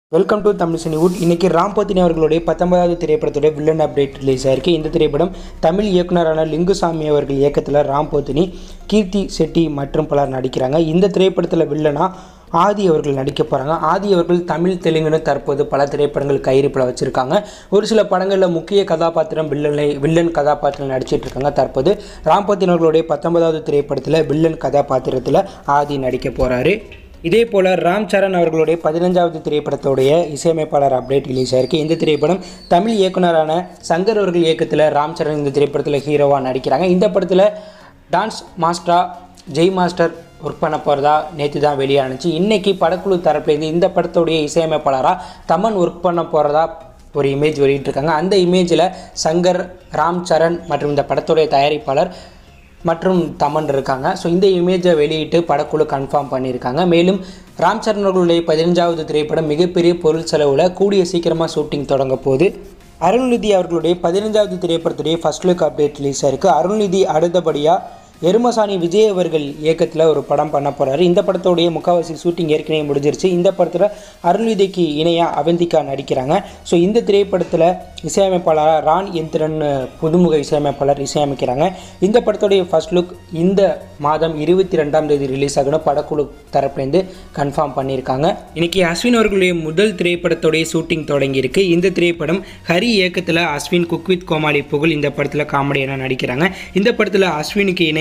welcome to Tamil Cinewood இன்னைக்கு ராம்பத்தினி அவர்களுடைய பத்தொன்பதாவது திரைப்படத்துடைய வில்லன் அப்டேட் ரிலீஸ் ஆயிருக்கு இந்த திரைப்படம் தமிழ் இயக்குனரான லிங்குசாமி அவர்கள் இயக்கத்தில் ராம்போத்தினி கீர்த்தி செட்டி மற்றும் பலர் நடிக்கிறாங்க இந்த திரைப்படத்தில் வில்லனா ஆதி அவர்கள் நடிக்க போகிறாங்க ஆதி அவர்கள் தமிழ் தெலுங்குன்னு தற்போது பல திரைப்படங்கள் கையிருப்பில் வச்சுருக்காங்க ஒரு சில படங்களில் முக்கிய கதாபாத்திரம் வில்லனை வில்லன் கதாபாத்திரம் நடிச்சிட்டு இருக்காங்க தற்போது ராம்பத்தின் அவர்களுடைய பத்தொன்பதாவது திரைப்படத்தில் வில்லன் கதாபாத்திரத்தில் ஆதி நடிக்க போகிறாரு இதே போல் ராம் சரண் அவர்களுடைய பதினஞ்சாவது திரைப்படத்துடைய இசையமைப்பாளர் அப்டேட் ரிலீஸ் ஆயிருக்கு இந்த திரைப்படம் தமிழ் இயக்குனரான சங்கர் அவர்கள் இயக்கத்தில் ராம் சரண் இந்த திரைப்படத்தில் ஹீரோவாக நடிக்கிறாங்க இந்த படத்தில் டான்ஸ் மாஸ்டரா ஜெய் மாஸ்டர் ஒர்க் பண்ண போகிறதா நேற்று தான் வெளியானுச்சு இன்றைக்கி படக்குழு தரப்புலேருந்து இந்த படத்துடைய இசையமைப்பாளராக தமன் ஒர்க் பண்ண போகிறதா ஒரு இமேஜ் வெளியிட்டிருக்காங்க அந்த இமேஜில் சங்கர் ராம் சரண் மற்றும் இந்த படத்துடைய தயாரிப்பாளர் மற்றும் தமன் இருக்காங்க ஸோ இந்த இமேஜை வெளியிட்டு படக்குழு கன்ஃபார்ம் பண்ணியிருக்காங்க மேலும் ராம் சரண் அவர்களுடைய பதினஞ்சாவது திரைப்படம் மிகப்பெரிய பொருள் செலவில் கூடிய சீக்கிரமாக ஷூட்டிங் தொடங்க போகுது அருள்நிதி அவர்களுடைய பதினஞ்சாவது திரைப்படத்துடைய ஃபர்ஸ்ட் லுக் அப்டேட் ரிலீஸ் ஆயிருக்கு அருள்நிதி அடுத்தபடியாக எருமசாணி விஜய் அவர்கள் இயக்கத்தில் ஒரு படம் பண்ண போகிறாரு இந்த படத்தோடைய முக்காவாசி ஷூட்டிங் ஏற்கனவே முடிஞ்சிருச்சு இந்த படத்தில் அருள்நிதிக்கு இணையாக அவந்திகா நடிக்கிறாங்க ஸோ இந்த திரைப்படத்தில் இசையமைப்பாளராக ரான் எந்திரன் புதுமுக இசையமைப்பாளர் இசையமைக்கிறாங்க இந்த படத்தோடைய ஃபர்ஸ்ட் லுக் இந்த மாதம் இருபத்தி ரெண்டாம் தேதி ரிலீஸ் ஆகணும் படக்குழு தரப்புலேருந்து கன்ஃபார்ம் பண்ணியிருக்காங்க இன்னைக்கு அஸ்வின் அவர்களுடைய முதல் திரைப்படத்தோடைய ஷூட்டிங் தொடங்கியிருக்கு இந்த திரைப்படம் ஹரி இயக்கத்தில் அஸ்வின் குக் வித் கோமாளி புகழ் இந்த படத்தில் காமெடியான நடிக்கிறாங்க இந்த படத்தில் அஸ்வினுக்கு இணையாக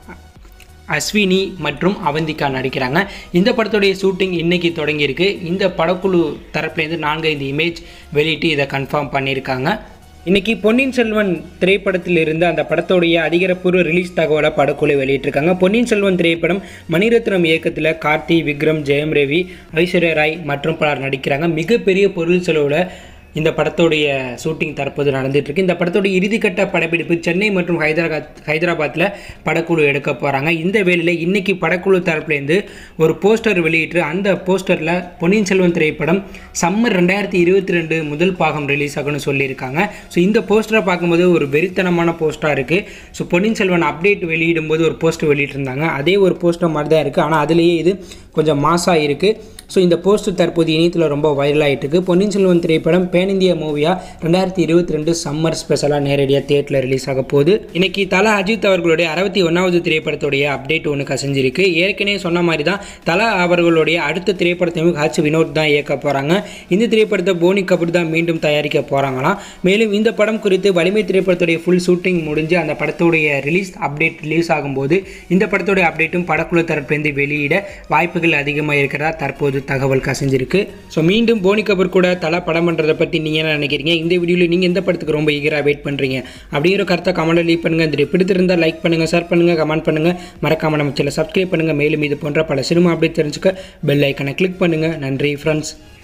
அஸ்வினி மற்றும் அவந்திகா நடிக்கிறாங்க இந்த படத்துடைய ஷூட்டிங் இன்னைக்கு தொடங்கியிருக்கு இந்த படக்குழு தரப்புலேருந்து நான்கு ஐந்து இமேஜ் வெளியிட்டு இதை கன்ஃபார்ம் பண்ணியிருக்காங்க இன்னைக்கு பொன்னியின் செல்வன் திரைப்படத்தில் இருந்து அந்த படத்தோடைய அதிகாரப்பூர்வ ரிலீஸ் தகவலை படக்குழு வெளியிட்டிருக்காங்க பொன்னியின் செல்வன் திரைப்படம் மணிரத்னம் இயக்கத்தில் கார்த்தி விக்ரம் ஜெயம் ரவி ஐஸ்வர்யா ராய் மற்றும் பலர் நடிக்கிறாங்க மிகப்பெரிய பொருள் செலவில் இந்த படத்தோடைய ஷூட்டிங் தற்போது நடந்துட்டு இருக்கு இந்த படத்தோடைய இறுதிக்கட்ட படப்பிடிப்பு சென்னை மற்றும் ஹைதராபாத் ஹைதராபாத்தில் படக்குழு எடுக்க போகிறாங்க இந்த வேளையில் இன்னைக்கு படக்குழு தரப்புலேருந்து ஒரு போஸ்டர் வெளியிட்டு அந்த போஸ்டரில் பொன்னியின் செல்வன் திரைப்படம் சம்மர் ரெண்டாயிரத்தி இருபத்தி ரெண்டு முதல் பாகம் ரிலீஸ் ஆகும்னு சொல்லியிருக்காங்க ஸோ இந்த போஸ்டரை பார்க்கும்போது ஒரு வெறித்தனமான போஸ்டராக இருக்குது ஸோ பொன்னியின் செல்வன் அப்டேட் வெளியிடும்போது ஒரு போஸ்டர் வெளியிட்டிருந்தாங்க அதே ஒரு போஸ்டர் மாதிரி தான் இருக்குது ஆனால் அதுலேயே இது கொஞ்சம் மாசாக இருக்குது ஸோ இந்த போஸ்டர் தற்போது இணையத்தில் ரொம்ப வைரல் ஆகிட்டு இருக்கு பொன்னியின் செல்வன் திரைப்படம் பேன் இந்திய மூவியாக ரெண்டாயிரத்தி இருபத்தி ரெண்டு சம்மர் ஸ்பெஷலாக நேரடியாக தேட்டரில் ரிலீஸ் ஆக போகுது இன்னைக்கு தலா அஜித் அவர்களுடைய அறுபத்தி ஒன்றாவது திரைப்படத்துடைய அப்டேட் ஒன்று கசிஞ்சிருக்கு ஏற்கனவே சொன்ன மாதிரி தான் தலா அவர்களுடைய அடுத்த திரைப்படத்தையும் ஹச் வினோத் தான் இயக்க போகிறாங்க இந்த திரைப்படத்தை போனி கபூர் தான் மீண்டும் தயாரிக்க போகிறாங்களாம் மேலும் இந்த படம் குறித்து வலிமை திரைப்படத்துடைய ஃபுல் ஷூட்டிங் முடிஞ்சு அந்த படத்துடைய ரிலீஸ் அப்டேட் ரிலீஸ் ஆகும்போது இந்த படத்துடைய அப்டேட்டும் படக்குழு தரப்பிலிருந்து வெளியிட வாய்ப்புகள் அதிகமாக இருக்கிறதா தற்போது தகவல் கசிஞ்சிருக்கு ஸோ மீண்டும் போனி கபூர் கூட தலா படம் பண்ணுறதை பற்றி நீங்கள் என்ன நினைக்கிறீங்க இந்த வீடியோவில் நீங்கள் எந்த படத்துக்கு ரொம்ப ஈகராக வெயிட் பண்ணுறீங்க அப்படிங்கிற கருத்தை கமெண்ட்டில் லீவ் பண்ணுங்கள் இந்த பிடித்திருந்தால் லைக் பண்ணுங்கள் ஷேர் பண்ணுங்கள் கமெண்ட் பண்ணுங்கள் மறக்காம நம்ம சேனலை சப்ஸ்கிரைப் பண்ணுங்கள் மேலும் இது போன்ற பல சினிமா அப்டேட் தெரிஞ்சுக்க பெல் ஐக்கனை கிளிக் பண்ணுங்கள் நன்றி ஃப்ரெண்ட்ஸ்